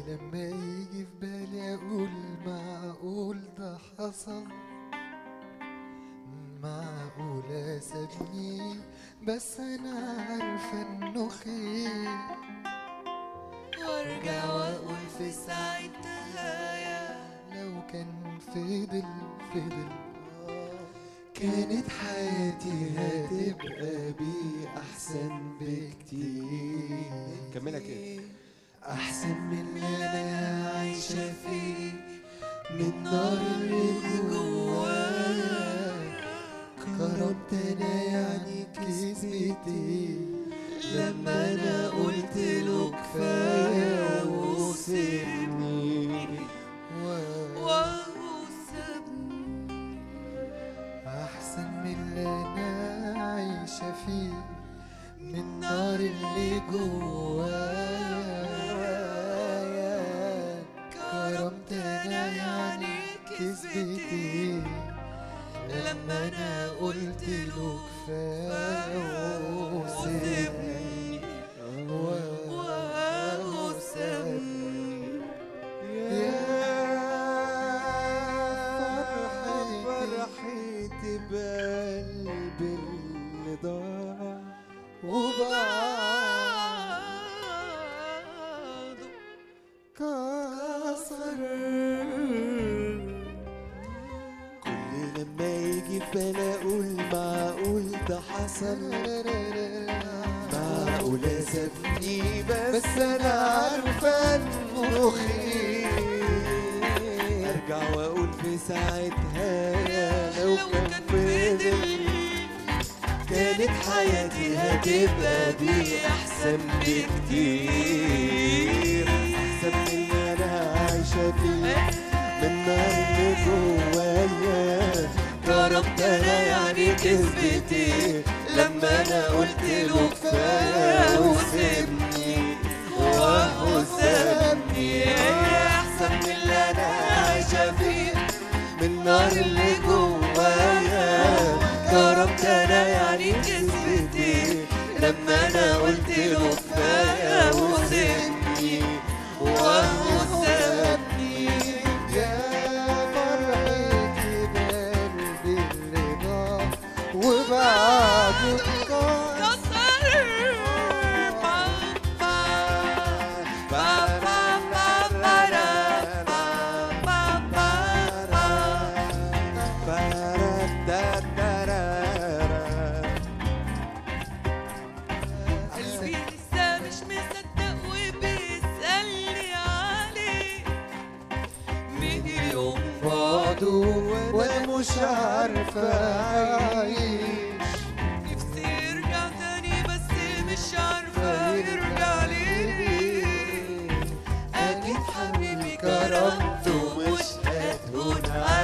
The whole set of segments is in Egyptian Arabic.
لما يجي في بالي اقول معقول ده حصل معقولة سابني بس انا عارفة انه خير وارجع واقول في ساعتها يا لو كان فضل فضل كانت حياتي هتبقى بيه احسن بكتير كملها كده احسن من اللي انا عايشه فيه من نار اللي جوايا كرمت انا يعني كسبتي لما انا قلت له كفايه وسيبني وهو سابني احسن من اللي انا عايشه فيه من نار اللي جوايا كرمت انا يعني كسبتي لما انا قلت له كفايه وسيبني وهو سابني يا فرحتي بقلبي اللي ضاع وبعد بعده كسر كل لما يجي في بالي اقول معقول ده حصل معقول سابني بس انا عارفه انه خير ارجع واقول في ساعتها يا لو كان فضل كانت حياتي هتبقى بيه احسن بكتير احسن من اللي انا عايشه فيه من النار اللي جوايا كرمت انا يعني كسبتي لما انا قلت له كفايه وسيبني وهو سابني احسن من اللي انا عايشه فيه من النار اللي جوايا كرمت انا يعني كسبتي لما انا قلت له كفايه وسيبني وهو سابني يا فرحتي بقلبي اللي ضاع وبعده كسر قلبي لسه مش مصدق وبيسألني عليه من يوم بعده وانا مش عارفه اعيش نفسي يرجع تاني بس مش عارفة يرجع ليه أكيد حبيبي كرمته مش هتهون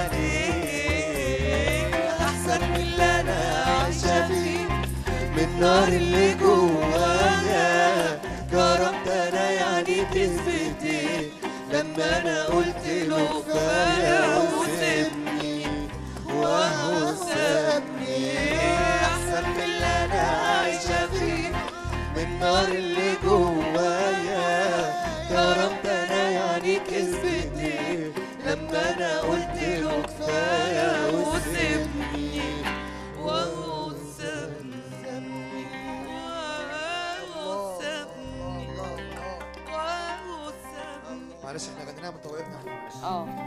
عليه أحسن من اللي أنا عايشة فيه من النار اللي جوايا كرمت انا يعني كسبتي لما انا قلت له كفايه وسيبني وهو سابني احسن من اللي انا عايشه فيه من النار اللي جوايا كرمت انا يعني كسبتي لما انا قلت له كفايه وسيبني وهو سابني وهو سابني وهو سابني معلش احنا غنيناها مطولتنا اه